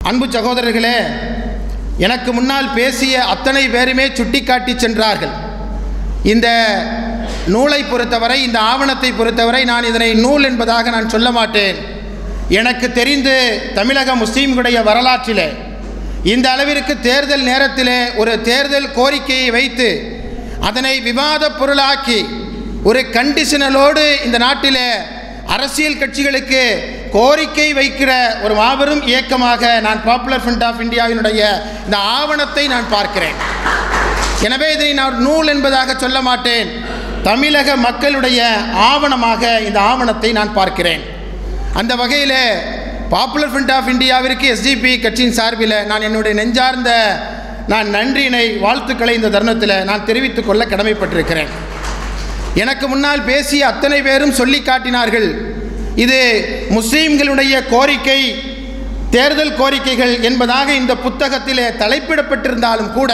அன்பு சகோதரர்களே எனக்கு முன்னால் பேசிய அத்தனை பேருமே சுட்டிக்காட்டி சென்றார்கள் இந்த நூலை பொறுத்தவரை இந்த ஆவணத்தை பொறுத்தவரை நான் இதனை நூல் என்பதாக நான் சொல்ல மாட்டேன் எனக்கு தெரிந்து தமிழக முஸ்லீம்களுடைய வரலாற்றிலே இந்த அளவிற்கு தேர்தல் நேரத்திலே ஒரு தேர்தல் கோரிக்கையை வைத்து அதனை விவாத பொருளாக்கி ஒரு கண்டிஷனலோடு இந்த நாட்டிலே அரசியல் கட்சிகளுக்கு கோரிக்கை வைக்கிற ஒரு மாபெரும் இயக்கமாக நான் பாப்புலர் ஃப்ரண்ட் ஆஃப் இந்தியாவினுடைய இந்த ஆவணத்தை நான் பார்க்கிறேன் எனவே இதை நான் நூல் என்பதாக சொல்ல மாட்டேன் தமிழக மக்களுடைய ஆவணமாக இந்த ஆவணத்தை நான் பார்க்கிறேன் அந்த வகையில் பாப்புலர் ஃப்ரண்ட் ஆஃப் இந்தியாவிற்கு எஸ்டிபி கட்சியின் சார்பில் நான் என்னுடைய நெஞ்சார்ந்த நான் நன்றியினை வாழ்த்துக்களை இந்த தருணத்தில் நான் தெரிவித்துக் கொள்ள கடமைப்பட்டிருக்கிறேன் எனக்கு முன்னால் பேசிய அத்தனை பேரும் சொல்லி காட்டினார்கள் இது முஸ்லீம்களுடைய கோரிக்கை தேர்தல் கோரிக்கைகள் என்பதாக இந்த புத்தகத்திலே தலைப்பிடப்பட்டிருந்தாலும் கூட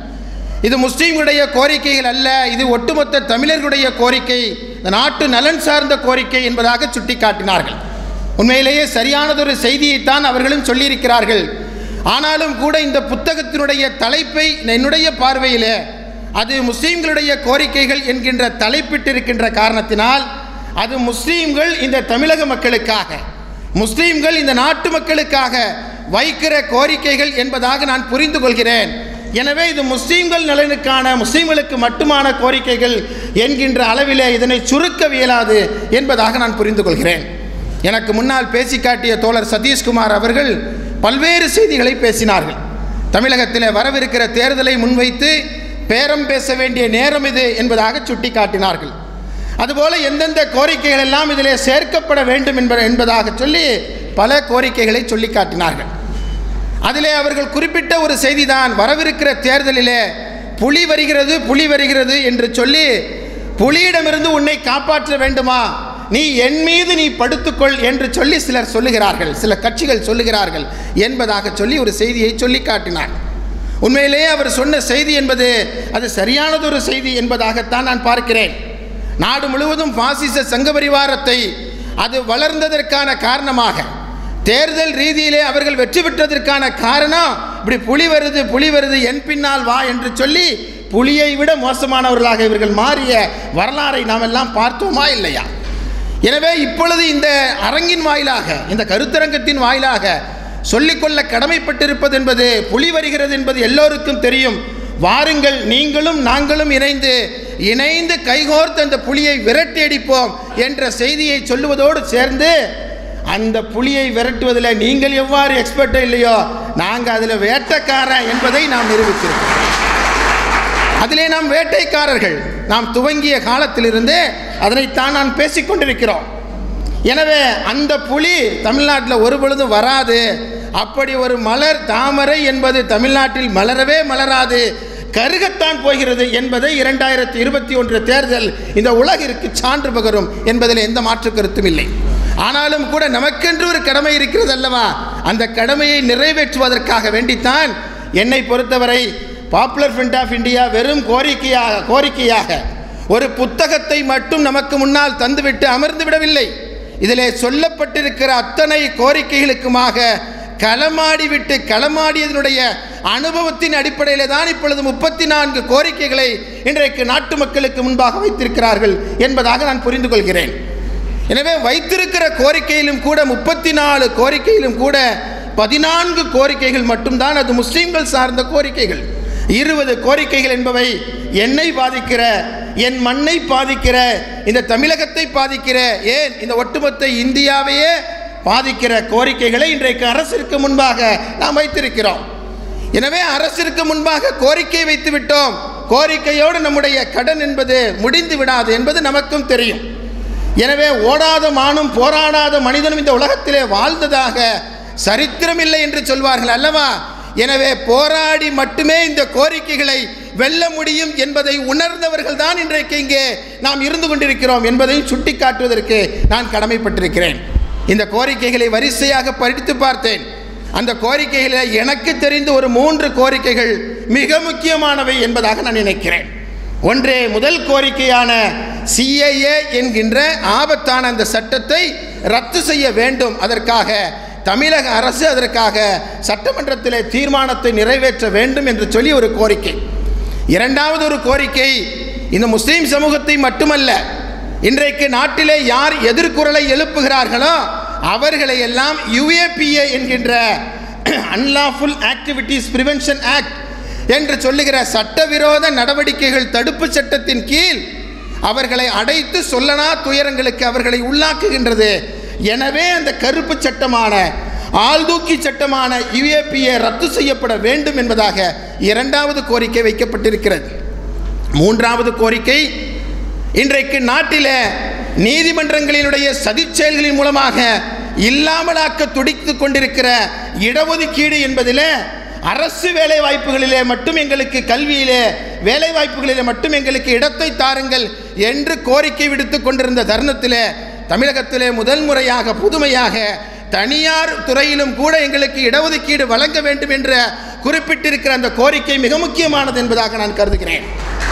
இது முஸ்லீம்களுடைய கோரிக்கைகள் அல்ல இது ஒட்டுமொத்த தமிழர்களுடைய கோரிக்கை இந்த நாட்டு நலன் சார்ந்த கோரிக்கை என்பதாக சுட்டிக்காட்டினார்கள் உண்மையிலேயே சரியானதொரு செய்தியைத்தான் அவர்களும் சொல்லியிருக்கிறார்கள் ஆனாலும் கூட இந்த புத்தகத்தினுடைய தலைப்பை என்னுடைய பார்வையிலே அது முஸ்லீம்களுடைய கோரிக்கைகள் என்கின்ற தலைப்பிட்டிருக்கின்ற காரணத்தினால் அது முஸ்லீம்கள் இந்த தமிழக மக்களுக்காக முஸ்லீம்கள் இந்த நாட்டு மக்களுக்காக வைக்கிற கோரிக்கைகள் என்பதாக நான் புரிந்து கொள்கிறேன் எனவே இது முஸ்லீம்கள் நலனுக்கான முஸ்லீம்களுக்கு மட்டுமான கோரிக்கைகள் என்கின்ற அளவிலே இதனை சுருக்க இயலாது என்பதாக நான் புரிந்து கொள்கிறேன் எனக்கு முன்னால் பேசி காட்டிய தோழர் சதீஷ்குமார் அவர்கள் பல்வேறு செய்திகளை பேசினார்கள் தமிழகத்தில் வரவிருக்கிற தேர்தலை முன்வைத்து பேரம் பேச வேண்டிய நேரம் இது என்பதாக சுட்டிக்காட்டினார்கள் அதுபோல எந்தெந்த கோரிக்கைகள் எல்லாம் இதிலே சேர்க்கப்பட வேண்டும் என்ப என்பதாக சொல்லி பல கோரிக்கைகளை சொல்லி காட்டினார்கள் அதிலே அவர்கள் குறிப்பிட்ட ஒரு செய்திதான் வரவிருக்கிற தேர்தலிலே புலி வருகிறது புலி வருகிறது என்று சொல்லி புலியிடமிருந்து உன்னை காப்பாற்ற வேண்டுமா நீ என் மீது நீ படுத்துக்கொள் என்று சொல்லி சிலர் சொல்லுகிறார்கள் சில கட்சிகள் சொல்லுகிறார்கள் என்பதாக சொல்லி ஒரு செய்தியை சொல்லி காட்டினார் உண்மையிலேயே அவர் சொன்ன செய்தி என்பது அது சரியானதொரு செய்தி என்பதாகத்தான் நான் பார்க்கிறேன் நாடு முழுவதும் பாசிச சங்க பரிவாரத்தை அது வளர்ந்ததற்கான காரணமாக தேர்தல் ரீதியிலே அவர்கள் வெற்றி பெற்றதற்கான காரணம் இப்படி புலி வருது புலி வருது என் பின்னால் வா என்று சொல்லி புலியை விட மோசமானவர்களாக இவர்கள் மாறிய வரலாறை நாம் எல்லாம் பார்த்தோமா இல்லையா எனவே இப்பொழுது இந்த அரங்கின் வாயிலாக இந்த கருத்தரங்கத்தின் வாயிலாக சொல்லிக்கொள்ள கடமைப்பட்டிருப்பது என்பது புலி வருகிறது என்பது எல்லோருக்கும் தெரியும் வாருங்கள் நீங்களும் நாங்களும் இணைந்து இணைந்து கைகோர்த்து அந்த புலியை விரட்டி அடிப்போம் என்ற செய்தியை சொல்லுவதோடு சேர்ந்து அந்த புலியை விரட்டுவதில் நீங்கள் எவ்வாறு எக்ஸ்பர்ட்டோ இல்லையோ நாங்கள் அதில் வேட்டக்காரன் என்பதை நாம் நிரூபித்திருக்கிறோம் அதிலே நாம் வேட்டைக்காரர்கள் நாம் துவங்கிய காலத்திலிருந்தே அதனைத்தான் நான் பேசிக்கொண்டிருக்கிறோம் எனவே அந்த புலி தமிழ்நாட்டில் ஒரு பொழுதும் வராது அப்படி ஒரு மலர் தாமரை என்பது தமிழ்நாட்டில் மலரவே மலராது கருகத்தான் போகிறது என்பதை இரண்டாயிரத்தி இருபத்தி ஒன்று தேர்தல் இந்த உலகிற்கு சான்று பகரும் என்பதில் எந்த மாற்று கருத்தும் இல்லை ஆனாலும் கூட நமக்கென்று ஒரு கடமை இருக்கிறது அல்லவா அந்த கடமையை நிறைவேற்றுவதற்காக வேண்டித்தான் என்னை பொறுத்தவரை பாப்புலர் ஃப்ரண்ட் ஆஃப் இந்தியா வெறும் கோரிக்கையாக கோரிக்கையாக ஒரு புத்தகத்தை மட்டும் நமக்கு முன்னால் தந்துவிட்டு அமர்ந்து விடவில்லை இதிலே சொல்லப்பட்டிருக்கிற அத்தனை கோரிக்கைகளுக்குமாக களமாடி விட்டு களமாடியதனுடைய அனுபவத்தின் அடிப்படையில் தான் இப்பொழுது முப்பத்தி நான்கு கோரிக்கைகளை இன்றைக்கு நாட்டு மக்களுக்கு முன்பாக வைத்திருக்கிறார்கள் என்பதாக நான் புரிந்து கொள்கிறேன் எனவே வைத்திருக்கிற கோரிக்கையிலும் கூட முப்பத்தி நாலு கோரிக்கையிலும் கூட பதினான்கு கோரிக்கைகள் மட்டும்தான் அது முஸ்லீம்கள் சார்ந்த கோரிக்கைகள் இருபது கோரிக்கைகள் என்பவை என்னை பாதிக்கிற என் மண்ணை பாதிக்கிற இந்த தமிழகத்தை பாதிக்கிற ஏன் இந்த ஒட்டுமொத்த இந்தியாவையே பாதிக்கிற கோரிக்கைகளை இன்றைக்கு அரசிற்கு முன்பாக நாம் வைத்திருக்கிறோம் எனவே அரசிற்கு முன்பாக கோரிக்கை வைத்து விட்டோம் கோரிக்கையோடு நம்முடைய கடன் என்பது முடிந்து விடாது என்பது நமக்கும் தெரியும் எனவே ஓடாத மானும் போராடாத மனிதனும் இந்த உலகத்திலே வாழ்ந்ததாக சரித்திரமில்லை என்று சொல்வார்கள் அல்லவா எனவே போராடி மட்டுமே இந்த கோரிக்கைகளை வெல்ல முடியும் என்பதை உணர்ந்தவர்கள் தான் இன்றைக்கு இங்கே நாம் இருந்து கொண்டிருக்கிறோம் என்பதையும் சுட்டிக்காட்டுவதற்கு நான் கடமைப்பட்டிருக்கிறேன் இந்த கோரிக்கைகளை வரிசையாக படித்து பார்த்தேன் அந்த கோரிக்கைகளில் எனக்கு தெரிந்த ஒரு மூன்று கோரிக்கைகள் மிக முக்கியமானவை என்பதாக நான் நினைக்கிறேன் ஒன்றே முதல் கோரிக்கையான சிஏஏ என்கின்ற ஆபத்தான அந்த சட்டத்தை ரத்து செய்ய வேண்டும் அதற்காக தமிழக அரசு அதற்காக சட்டமன்றத்தில் தீர்மானத்தை நிறைவேற்ற வேண்டும் என்று சொல்லி ஒரு கோரிக்கை இரண்டாவது ஒரு கோரிக்கை இந்த முஸ்லீம் சமூகத்தை மட்டுமல்ல இன்றைக்கு நாட்டிலே யார் எதிர்குரலை எழுப்புகிறார்களோ அவர்களை எல்லாம் யுஏபிஏ என்கின்ற அன்லாஃபுல் ஆக்டிவிட்டீஸ் பிரிவென்ஷன் ஆக்ட் என்று சொல்லுகிற சட்டவிரோத நடவடிக்கைகள் தடுப்பு சட்டத்தின் கீழ் அவர்களை அடைத்து சொல்லனா துயரங்களுக்கு அவர்களை உள்ளாக்குகின்றது எனவே அந்த கருப்பு சட்டமான ஆள்தூக்கி சட்டமான யுஏபிஏ ரத்து செய்யப்பட வேண்டும் என்பதாக இரண்டாவது கோரிக்கை வைக்கப்பட்டிருக்கிறது மூன்றாவது கோரிக்கை இன்றைக்கு நாட்டில் நீதிமன்றங்களினுடைய சதிச் செயல்களின் மூலமாக இல்லாமலாக்க துடித்து கொண்டிருக்கிற இடஒதுக்கீடு என்பதில் அரசு வேலை வாய்ப்புகளிலே மட்டும் எங்களுக்கு கல்வியிலே வேலை வாய்ப்புகளிலே மட்டும் எங்களுக்கு இடத்தை தாருங்கள் என்று கோரிக்கை விடுத்து கொண்டிருந்த தருணத்திலே தமிழகத்திலே முதல் முறையாக புதுமையாக தனியார் துறையிலும் கூட எங்களுக்கு இடஒதுக்கீடு வழங்க வேண்டும் என்ற குறிப்பிட்டிருக்கிற அந்த கோரிக்கை மிக முக்கியமானது என்பதாக நான் கருதுகிறேன்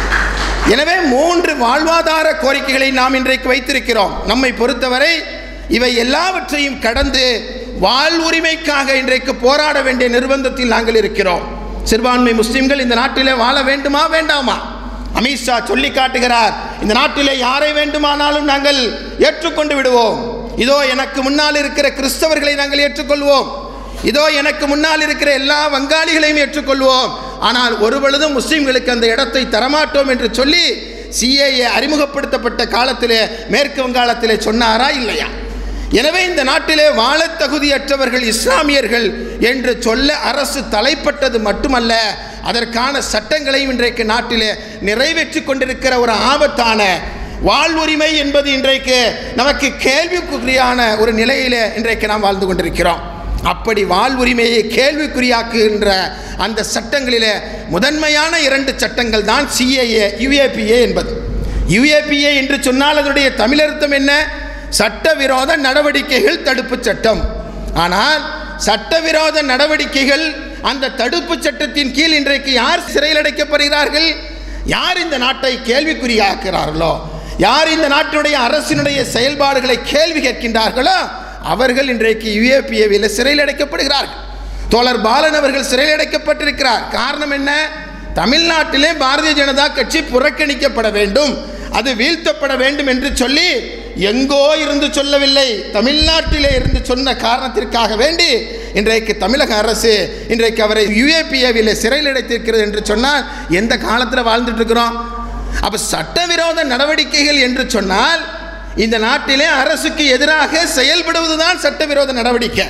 எனவே மூன்று வாழ்வாதார கோரிக்கைகளை நாம் இன்றைக்கு வைத்திருக்கிறோம் நம்மை பொறுத்தவரை இவை எல்லாவற்றையும் கடந்து வாழ்வுரிமைக்காக இன்றைக்கு போராட வேண்டிய நிர்பந்தத்தில் நாங்கள் இருக்கிறோம் சிறுபான்மை முஸ்லிம்கள் இந்த நாட்டிலே வாழ வேண்டுமா வேண்டாமா அமித்ஷா சொல்லி காட்டுகிறார் இந்த நாட்டிலே யாரை வேண்டுமானாலும் நாங்கள் ஏற்றுக்கொண்டு விடுவோம் இதோ எனக்கு முன்னால் இருக்கிற கிறிஸ்தவர்களை நாங்கள் ஏற்றுக்கொள்வோம் இதோ எனக்கு முன்னால் இருக்கிற எல்லா வங்காளிகளையும் ஏற்றுக்கொள்வோம் ஆனால் ஒரு பொழுதும் முஸ்லிம்களுக்கு அந்த இடத்தை தரமாட்டோம் என்று சொல்லி சிஏஏ அறிமுகப்படுத்தப்பட்ட காலத்திலே மேற்கு வங்காளத்திலே சொன்னாரா இல்லையா எனவே இந்த நாட்டிலே வாழத் தகுதியற்றவர்கள் இஸ்லாமியர்கள் என்று சொல்ல அரசு தலைப்பட்டது மட்டுமல்ல அதற்கான சட்டங்களையும் இன்றைக்கு நாட்டிலே நிறைவேற்றி கொண்டிருக்கிற ஒரு ஆபத்தான வாழ்வுரிமை என்பது இன்றைக்கு நமக்கு கேள்விக்குறியான ஒரு நிலையிலே இன்றைக்கு நாம் வாழ்ந்து கொண்டிருக்கிறோம் அப்படி வாழ்வுரிமையை கேள்விக்குறியாக்குகின்ற அந்த சட்டங்களிலே முதன்மையான இரண்டு சட்டங்கள் தான் சிஏஏ யுஏபிஏ என்பது யுஏபிஏ என்று சொன்னால் அதனுடைய தமிழர்த்தம் என்ன சட்டவிரோத நடவடிக்கைகள் தடுப்பு சட்டம் ஆனால் சட்டவிரோத நடவடிக்கைகள் அந்த தடுப்பு சட்டத்தின் கீழ் இன்றைக்கு யார் சிறையில் அடைக்கப்படுகிறார்கள் யார் இந்த நாட்டை கேள்விக்குறியாக்குறார்களோ யார் இந்த நாட்டினுடைய அரசினுடைய செயல்பாடுகளை கேள்வி கேட்கின்றார்களோ அவர்கள் இன்றைக்கு யுஏபிஏவில் சிறையில் அடைக்கப்படுகிறார்கள் தோழர் பாலன் அவர்கள் சிறையில் அடைக்கப்பட்டிருக்கிறார் காரணம் என்ன தமிழ்நாட்டிலே பாரதிய ஜனதா கட்சி புறக்கணிக்கப்பட வேண்டும் அது வீழ்த்தப்பட வேண்டும் என்று சொல்லி எங்கோ இருந்து சொல்லவில்லை தமிழ்நாட்டிலே இருந்து சொன்ன காரணத்திற்காக வேண்டி இன்றைக்கு தமிழக அரசு இன்றைக்கு அவரை யுஏபிஏவில் சிறையில் அடைத்திருக்கிறது என்று சொன்னால் எந்த காலத்தில் வாழ்ந்துட்டு இருக்கிறோம் அப்போ சட்டவிரோத நடவடிக்கைகள் என்று சொன்னால் இந்த நாட்டிலே அரசுக்கு எதிராக செயல்படுவதுதான் சட்டவிரோத நடவடிக்கை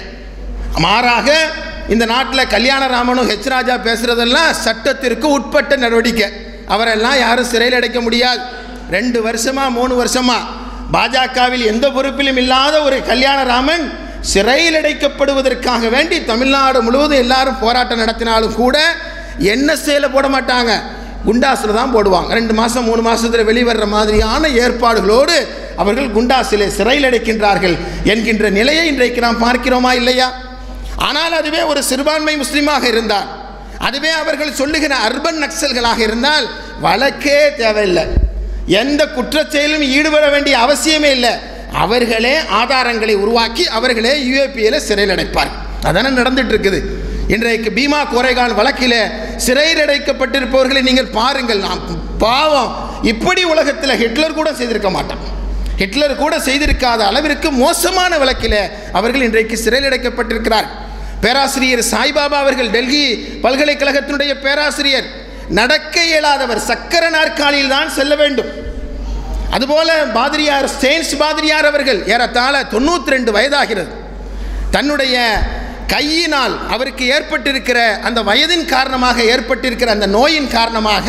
மாறாக இந்த நாட்டில் கல்யாணராமனும் ஹெச் ராஜா பேசுகிறதெல்லாம் சட்டத்திற்கு உட்பட்ட நடவடிக்கை அவரெல்லாம் யாரும் சிறையில் அடைக்க முடியாது ரெண்டு வருஷமா மூணு வருஷமா பாஜகவில் எந்த பொறுப்பிலும் இல்லாத ஒரு கல்யாணராமன் சிறையில் அடைக்கப்படுவதற்காக வேண்டி தமிழ்நாடு முழுவதும் எல்லாரும் போராட்டம் நடத்தினாலும் கூட என்ன செயல போட மாட்டாங்க குண்டாஸில் தான் போடுவாங்க ரெண்டு மாதம் மூணு மாதத்தில் வெளிவர்ற மாதிரியான ஏற்பாடுகளோடு அவர்கள் குண்டாஸிலே சிறையில் அடைக்கின்றார்கள் என்கின்ற நிலையை இன்றைக்கு நாம் பார்க்கிறோமா இல்லையா ஆனால் அதுவே ஒரு சிறுபான்மை முஸ்லீமாக இருந்தால் அதுவே அவர்கள் சொல்லுகிற அர்பன் நக்சல்களாக இருந்தால் வழக்கே தேவையில்லை எந்த குற்றச்செயலும் ஈடுபட வேண்டிய அவசியமே இல்லை அவர்களே ஆதாரங்களை உருவாக்கி அவர்களே யுஏபியில் சிறையில் அடைப்பார் அதானே நடந்துட்டு இருக்குது இன்றைக்கு பீமா கோரைகான் வழக்கில் சிறையில் அடைக்கப்பட்டிருப்பவர்களை நீங்கள் பாருங்கள் நாம் பாவம் இப்படி உலகத்தில் ஹிட்லர் கூட செய்திருக்க மாட்டான் ஹிட்லர் கூட செய்திருக்காத அளவிற்கு மோசமான வழக்கில் அவர்கள் இன்றைக்கு சிறையில் அடைக்கப்பட்டிருக்கிறார் பேராசிரியர் சாய்பாபா அவர்கள் டெல்லி பல்கலைக்கழகத்தினுடைய பேராசிரியர் நடக்க இயலாதவர் சக்கர நாற்காலியில் தான் செல்ல வேண்டும் அதுபோல பாதிரியார் ஸ்டெயின்ஸ் பாதிரியார் அவர்கள் ஏறத்தாழ தொண்ணூற்றி ரெண்டு வயதாகிறது தன்னுடைய கையினால் அவருக்கு ஏற்பட்டிருக்கிற அந்த வயதின் காரணமாக ஏற்பட்டிருக்கிற அந்த நோயின் காரணமாக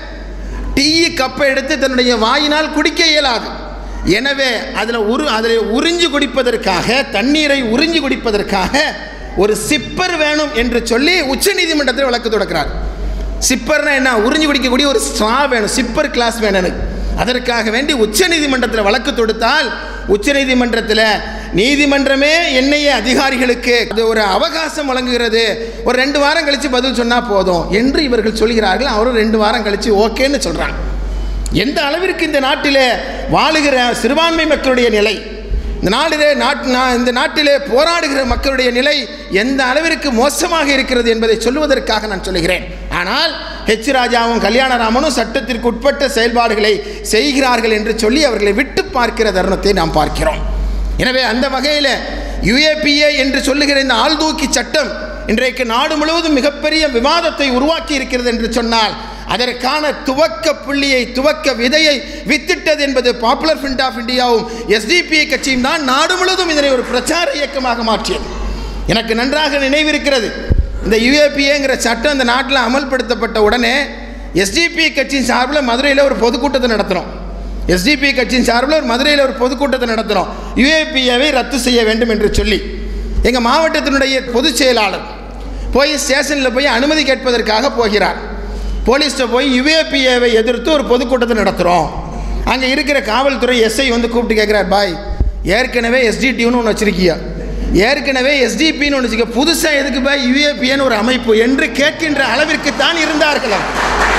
டீ கப்பை எடுத்து தன்னுடைய வாயினால் குடிக்க இயலாது எனவே அதில் உரு அதில் உறிஞ்சு குடிப்பதற்காக தண்ணீரை உறிஞ்சு குடிப்பதற்காக ஒரு சிப்பர் வேணும் என்று சொல்லி உச்சநீதிமன்றத்தில் வழக்கு தொடக்கிறார் சிப்பர்னா என்ன உறிஞ்சு குடிக்கக்கூடிய ஒரு ஸ்ட்ரா வேணும் சிப்பர் கிளாஸ் வேணும் எனக்கு அதற்காக வேண்டி உச்சநீதிமன்றத்தில் வழக்கு தொடுத்தால் உச்சநீதிமன்றத்தில் நீதிமன்றமே என்னைய அதிகாரிகளுக்கு அது ஒரு அவகாசம் வழங்குகிறது ஒரு ரெண்டு வாரம் கழித்து பதில் சொன்னால் போதும் என்று இவர்கள் சொல்கிறார்கள் அவரும் ரெண்டு வாரம் கழித்து ஓகேன்னு சொல்கிறாங்க எந்த அளவிற்கு இந்த நாட்டிலே வாழுகிற சிறுபான்மை மக்களுடைய நிலை இந்த நாளிலே நாட் நா- இந்த நாட்டிலே போராடுகிற மக்களுடைய நிலை எந்த அளவிற்கு மோசமாக இருக்கிறது என்பதை சொல்லுவதற்காக நான் சொல்லுகிறேன் ஆனால் ஹெச் ராஜாவும் கல்யாணராமனும் சட்டத்திற்கு உட்பட்ட செயல்பாடுகளை செய்கிறார்கள் என்று சொல்லி அவர்களை விட்டு பார்க்கிற தருணத்தை நாம் பார்க்கிறோம் எனவே அந்த வகையில் யுஏபிஏ என்று சொல்லுகிற இந்த ஆள்தூக்கி சட்டம் இன்றைக்கு நாடு முழுவதும் மிகப்பெரிய விவாதத்தை உருவாக்கி இருக்கிறது என்று சொன்னால் அதற்கான துவக்க புள்ளியை துவக்க விதையை வித்திட்டது என்பது பாப்புலர் ஃப்ரண்ட் ஆஃப் இந்தியாவும் எஸ்டிபிஐ கட்சியும் தான் நாடு முழுவதும் இதனை ஒரு பிரச்சார இயக்கமாக மாற்றியது எனக்கு நன்றாக நினைவிருக்கிறது இந்த யுஏபிஏங்கிற சட்டம் இந்த நாட்டில் அமல்படுத்தப்பட்ட உடனே எஸ்டிபி கட்சியின் சார்பில் மதுரையில் ஒரு பொதுக்கூட்டத்தை நடத்துகிறோம் எஸ்டிபி கட்சியின் சார்பில் ஒரு மதுரையில் ஒரு பொதுக்கூட்டத்தை நடத்துகிறோம் யுஏபிஏவை ரத்து செய்ய வேண்டும் என்று சொல்லி எங்கள் மாவட்டத்தினுடைய பொதுச் செயலாளர் போய் ஸ்டேஷனில் போய் அனுமதி கேட்பதற்காக போகிறார் போலீஸ்கிட்ட போய் யுஏபிஏவை எதிர்த்து ஒரு பொதுக்கூட்டத்தை நடத்துகிறோம் அங்கே இருக்கிற காவல்துறை எஸ்ஐ வந்து கூப்பிட்டு கேட்குறார் பாய் ஏற்கனவே எஸ்டிடியூன்னு ஒன்று வச்சிருக்கியா ஏற்கனவே எஸ்டிபின்னு ஒன்று வச்சுக்க புதுசாக எதுக்கு பாய் யுஏபிஏன்னு ஒரு அமைப்பு என்று கேட்கின்ற அளவிற்கு தான் இருந்தார்களாம்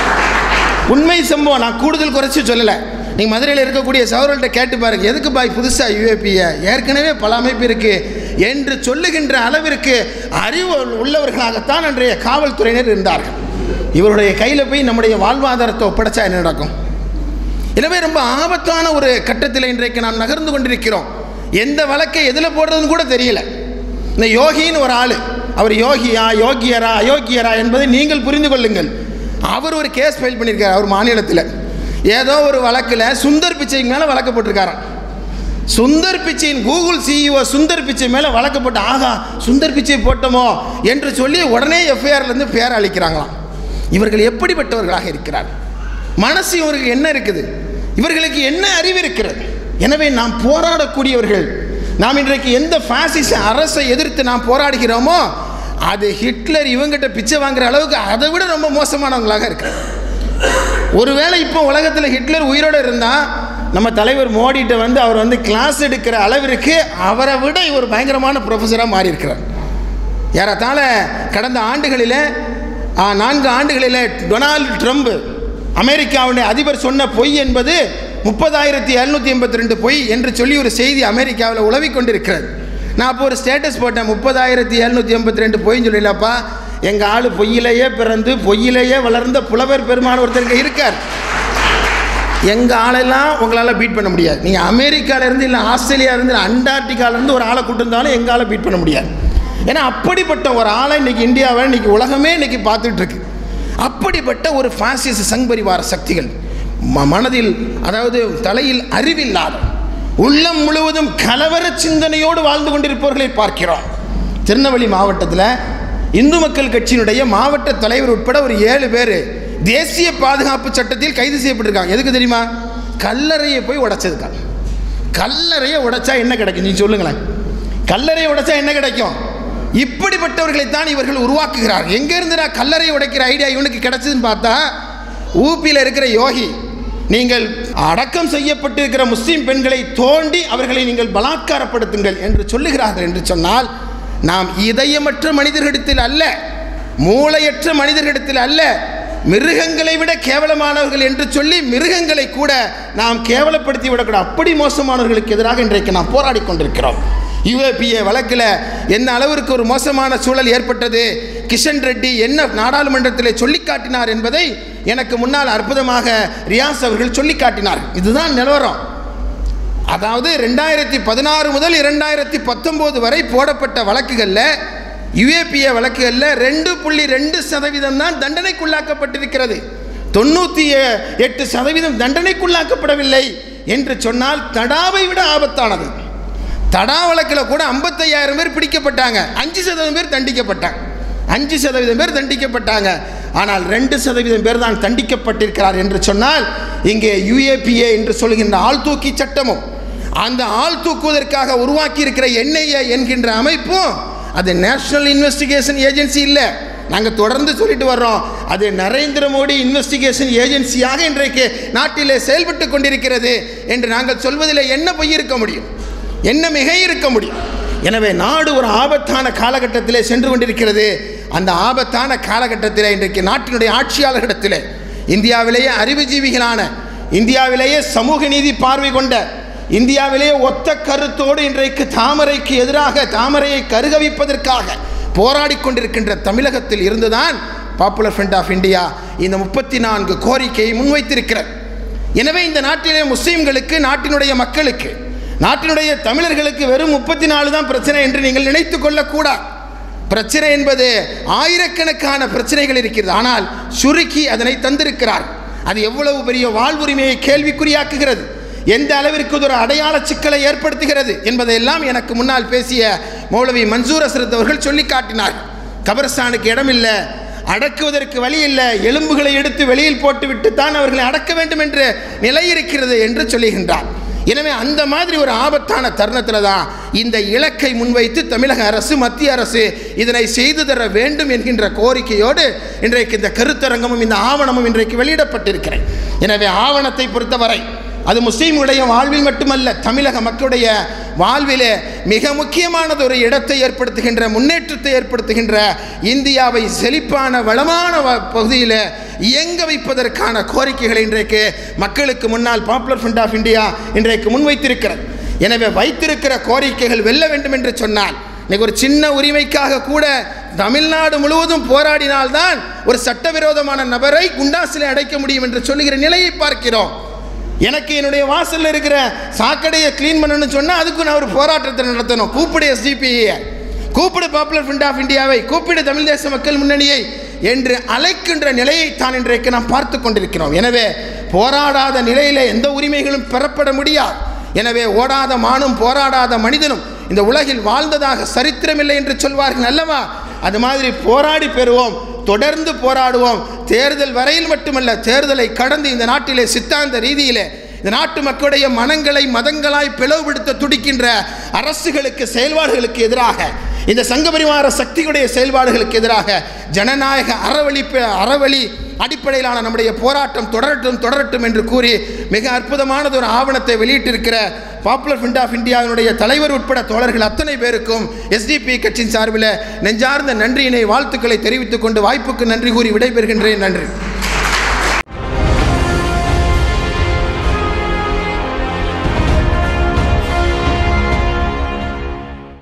உண்மை சம்பவம் நான் கூடுதல் குறைச்சி சொல்லலை நீங்கள் மதுரையில் இருக்கக்கூடிய சௌரல்கிட்ட கேட்டு பாருங்க எதுக்கு பாய் புதுசாக யூஏபியை ஏற்கனவே பல அமைப்பு இருக்கு என்று சொல்லுகின்ற அளவிற்கு அறிவு உள்ளவர்களாகத்தான் அன்றைய காவல்துறையினர் இருந்தார்கள் இவருடைய கையில் போய் நம்முடைய வாழ்வாதாரத்தை ஒப்படைச்சா என்ன நடக்கும் எனவே ரொம்ப ஆபத்தான ஒரு கட்டத்தில் இன்றைக்கு நாம் நகர்ந்து கொண்டிருக்கிறோம் எந்த வழக்கை எதில் போடுறதுன்னு கூட தெரியல இந்த யோகின்னு ஒரு ஆள் அவர் யோகியா யோகியரா அயோக்கியரா என்பதை நீங்கள் புரிந்து கொள்ளுங்கள் அவர் ஒரு கேஸ் ஃபைல் பண்ணியிருக்கார் அவர் மாநிலத்தில் ஏதோ ஒரு வழக்கில் சுந்தர் பிச்சைக்கு மேலே வழக்கு போட்டிருக்காராம் சுந்தர் பிச்சையின் கூகுள் சிஇஓ சுந்தர் பிச்சை மேலே வழக்கு போட்டு ஆகா சுந்தர் பிச்சை போட்டோமோ என்று சொல்லி உடனே எஃப்ஐஆர்லேருந்து பேர் அளிக்கிறாங்களாம் இவர்கள் எப்படிப்பட்டவர்களாக இருக்கிறார் மனசு இவர்களுக்கு என்ன இருக்குது இவர்களுக்கு என்ன அறிவு இருக்கிறது எனவே நாம் போராடக்கூடியவர்கள் நாம் இன்றைக்கு எந்த பாசிச அரசை எதிர்த்து நாம் போராடுகிறோமோ அது ஹிட்லர் இவங்கிட்ட பிச்சை வாங்குற அளவுக்கு அதை விட ரொம்ப மோசமானவங்களாக இருக்கிறார் ஒருவேளை இப்போ உலகத்தில் ஹிட்லர் உயிரோடு இருந்தால் நம்ம தலைவர் மோடிட்ட வந்து அவர் வந்து கிளாஸ் எடுக்கிற அளவிற்கு அவரை விட ஒரு பயங்கரமான ப்ரொஃபஸராக மாறி இருக்கிறார் ஏறத்தாழ கடந்த ஆண்டுகளில் ஆ, நான்கு ஆண்டுகளில் டொனால்டு ட்ரம்ப் அமெரிக்காவுடைய அதிபர் சொன்ன பொய் என்பது முப்பதாயிரத்தி எழுநூற்றி எண்பத்தி ரெண்டு பொய் என்று சொல்லி ஒரு செய்தி அமெரிக்காவில் உலவிக் கொண்டிருக்கிறது நான் அப்போ ஒரு ஸ்டேட்டஸ் போட்டேன் முப்பதாயிரத்தி எழுநூற்றி எண்பத்தி ரெண்டு பொய்ன்னு சொல்லலப்பா எங்கள் ஆள் பொய்யிலேயே பிறந்து பொய்யிலேயே வளர்ந்த புலவர் பெருமான ஒருத்தருக்கு இருக்கார் எங்கள் ஆளெல்லாம் உங்களால் பீட் பண்ண முடியாது நீங்கள் அமெரிக்காவிலேருந்து இல்லை ஆஸ்திரேலியாவிலேருந்து இல்லை அண்டார்டிகாவிலேருந்து ஒரு ஆளை கூட்டு வந்தாலும் எங்களால் பீட் பண்ண முடியாது ஏன்னா அப்படிப்பட்ட ஒரு ஆளை இன்னைக்கு இந்தியாவை இன்னைக்கு உலகமே இன்னைக்கு பார்த்துட்டு இருக்கு அப்படிப்பட்ட ஒரு பாசிச சங்பரிவார சக்திகள் ம- மனதில் அதாவது தலையில் அறிவில்லாத உள்ளம் முழுவதும் கலவர சிந்தனையோடு வாழ்ந்து கொண்டிருப்பவர்களை பார்க்கிறோம் திருநெல்வேலி மாவட்டத்தில் இந்து மக்கள் கட்சியினுடைய மாவட்ட தலைவர் உட்பட ஒரு ஏழு பேர் தேசிய பாதுகாப்பு சட்டத்தில் கைது செய்யப்பட்டிருக்காங்க எதுக்கு தெரியுமா கல்லறையை போய் உடைச்சதுக்கா கல்லறையை உடைச்சா என்ன கிடைக்கும் நீ சொல்லுங்களேன் கல்லறையை உடைச்சா என்ன கிடைக்கும் இப்படிப்பட்டவர்களைத்தான் இவர்கள் உருவாக்குகிறார் எங்கேருந்து நான் கல்லறையை உடைக்கிற ஐடியா இவனுக்கு கிடைச்சதுன்னு பார்த்தா ஊபியில் இருக்கிற யோகி நீங்கள் அடக்கம் செய்யப்பட்டிருக்கிற முஸ்லீம் பெண்களை தோண்டி அவர்களை நீங்கள் பலாத்காரப்படுத்துங்கள் என்று சொல்லுகிறார்கள் என்று சொன்னால் நாம் இதயமற்ற மனிதர்களிடத்தில் அல்ல மூளையற்ற மனிதர்களிடத்தில் அல்ல மிருகங்களை விட கேவலமானவர்கள் என்று சொல்லி மிருகங்களை கூட நாம் கேவலப்படுத்தி விடக்கூடாது அப்படி மோசமானவர்களுக்கு எதிராக இன்றைக்கு நாம் போராடி கொண்டிருக்கிறோம் யுஏபிஏ வழக்கில் என்ன அளவிற்கு ஒரு மோசமான சூழல் ஏற்பட்டது கிஷன் ரெட்டி என்ன நாடாளுமன்றத்தில் சொல்லி காட்டினார் என்பதை எனக்கு முன்னால் அற்புதமாக ரியாஸ் அவர்கள் சொல்லி காட்டினார் இதுதான் நிலவரம் அதாவது ரெண்டாயிரத்தி பதினாறு முதல் இரண்டாயிரத்தி பத்தொம்போது வரை போடப்பட்ட வழக்குகளில் யுஏபிஏ வழக்குகளில் ரெண்டு புள்ளி ரெண்டு சதவீதம் தான் தண்டனைக்குள்ளாக்கப்பட்டிருக்கிறது தொண்ணூற்றி எட்டு சதவீதம் தண்டனைக்குள்ளாக்கப்படவில்லை என்று சொன்னால் தடாவை விட ஆபத்தானது தடா வழக்கில் கூட ஐம்பத்தையாயிரம் பேர் பிடிக்கப்பட்டாங்க அஞ்சு சதவீதம் பேர் தண்டிக்கப்பட்டாங்க அஞ்சு சதவீதம் பேர் தண்டிக்கப்பட்டாங்க ஆனால் ரெண்டு சதவீதம் பேர் தான் தண்டிக்கப்பட்டிருக்கிறார் என்று சொன்னால் இங்கே யுஏபிஏ என்று சொல்கின்ற ஆள் தூக்கி சட்டமும் அந்த ஆள் தூக்குவதற்காக உருவாக்கி இருக்கிற என்ஐஏ என்கின்ற அமைப்பும் அது நேஷனல் இன்வெஸ்டிகேஷன் ஏஜென்சி இல்லை நாங்கள் தொடர்ந்து சொல்லிட்டு வர்றோம் அது நரேந்திர மோடி இன்வெஸ்டிகேஷன் ஏஜென்சியாக இன்றைக்கு நாட்டிலே செயல்பட்டு கொண்டிருக்கிறது என்று நாங்கள் சொல்வதில் என்ன பொய் இருக்க முடியும் என்ன மிகை இருக்க முடியும் எனவே நாடு ஒரு ஆபத்தான காலகட்டத்திலே சென்று கொண்டிருக்கிறது அந்த ஆபத்தான காலகட்டத்திலே இன்றைக்கு நாட்டினுடைய ஆட்சியாளர்களிடத்திலே இந்தியாவிலேயே அறிவுஜீவிகளான இந்தியாவிலேயே சமூக நீதி பார்வை கொண்ட இந்தியாவிலே ஒத்த கருத்தோடு இன்றைக்கு தாமரைக்கு எதிராக தாமரையை கருகவிப்பதற்காக போராடி கொண்டிருக்கின்ற தமிழகத்தில் இருந்துதான் பாப்புலர் ஃப்ரண்ட் ஆஃப் இந்தியா இந்த முப்பத்தி நான்கு கோரிக்கையை முன்வைத்திருக்கிறது எனவே இந்த நாட்டிலே முஸ்லீம்களுக்கு நாட்டினுடைய மக்களுக்கு நாட்டினுடைய தமிழர்களுக்கு வெறும் முப்பத்தி நாலு தான் பிரச்சனை என்று நீங்கள் நினைத்து கொள்ளக்கூடாது பிரச்சனை என்பது ஆயிரக்கணக்கான பிரச்சனைகள் இருக்கிறது ஆனால் சுருக்கி அதனை தந்திருக்கிறார் அது எவ்வளவு பெரிய வாழ்வுரிமையை கேள்விக்குறியாக்குகிறது எந்த அளவிற்கு இது ஒரு அடையாள சிக்கலை ஏற்படுத்துகிறது என்பதையெல்லாம் எனக்கு முன்னால் பேசிய மௌலவி மன்சூர் அசரத் அவர்கள் சொல்லி காட்டினார் கபரஸ்தானுக்கு இடமில்லை அடக்குவதற்கு வழி இல்லை எலும்புகளை எடுத்து வெளியில் போட்டுவிட்டு தான் அவர்களை அடக்க வேண்டும் என்ற நிலை இருக்கிறது என்று சொல்லுகின்றார் எனவே அந்த மாதிரி ஒரு ஆபத்தான தருணத்தில் தான் இந்த இலக்கை முன்வைத்து தமிழக அரசு மத்திய அரசு இதனை செய்து தர வேண்டும் என்கின்ற கோரிக்கையோடு இன்றைக்கு இந்த கருத்தரங்கமும் இந்த ஆவணமும் இன்றைக்கு வெளியிடப்பட்டிருக்கிறேன் எனவே ஆவணத்தை பொறுத்தவரை அது முஸ்லீம்களுடைய வாழ்வில் மட்டுமல்ல தமிழக மக்களுடைய வாழ்விலே மிக முக்கியமானது ஒரு இடத்தை ஏற்படுத்துகின்ற முன்னேற்றத்தை ஏற்படுத்துகின்ற இந்தியாவை செழிப்பான வளமான வ- பகுதியில் இயங்க வைப்பதற்கான கோரிக்கைகளை இன்றைக்கு மக்களுக்கு முன்னால் பாப்புலர் ஃப்ரண்ட் ஆஃப் இந்தியா இன்றைக்கு முன்வைத்திருக்கிறது எனவே வைத்திருக்கிற கோரிக்கைகள் வெல்ல வேண்டும் என்று சொன்னால் இன்னைக்கு ஒரு சின்ன உரிமைக்காக கூட தமிழ்நாடு முழுவதும் போராடினால்தான் ஒரு சட்டவிரோதமான நபரை குண்டாசிலே அடைக்க முடியும் என்று சொல்லுகிற நிலையை பார்க்கிறோம் எனக்கு என்னுடைய வாசல்ல இருக்கிற சாக்கடையை க்ளீன் பண்ணணும்னு சொன்னால் அதுக்கு நான் ஒரு போராட்டத்தை நடத்தணும் கூப்பிடு எஸ்டிபியை கூப்பிடு பாப்புலர் ஃப்ரண்ட் ஆஃப் இந்தியாவை கூப்பிடு தமிழ் தேச மக்கள் முன்னணியை என்று அழைக்கின்ற நிலையை தான் இன்றைக்கு நாம் பார்த்து கொண்டிருக்கிறோம் எனவே போராடாத நிலையில எந்த உரிமைகளும் பெறப்பட முடியாது எனவே ஓடாத மானும் போராடாத மனிதனும் இந்த உலகில் வாழ்ந்ததாக சரித்திரமில்லை என்று சொல்வார்கள் அல்லவா அது மாதிரி போராடி பெறுவோம் தொடர்ந்து போராடுவோம் தேர்தல் வரையில் மட்டுமல்ல தேர்தலை கடந்து இந்த நாட்டிலே சித்தாந்த ரீதியிலே இந்த நாட்டு மக்களுடைய மனங்களை மதங்களாய் பிளவுபடுத்த துடிக்கின்ற அரசுகளுக்கு செயல்பாடுகளுக்கு எதிராக இந்த சங்க பரிவார சக்திகளுடைய செயல்பாடுகளுக்கு எதிராக ஜனநாயக அறவழி அறவழி அடிப்படையிலான நம்முடைய போராட்டம் தொடரட்டும் தொடரட்டும் என்று கூறி மிக அற்புதமானது ஒரு ஆவணத்தை வெளியிட்டிருக்கிற பாப்புலர் ஃப்ரண்ட் ஆஃப் இந்தியாவினுடைய தலைவர் உட்பட தோழர்கள் அத்தனை பேருக்கும் எஸ்டிபி கட்சியின் சார்பில் நெஞ்சார்ந்த நன்றியினை வாழ்த்துக்களை தெரிவித்துக் கொண்டு வாய்ப்புக்கு நன்றி கூறி விடைபெறுகின்றேன் நன்றி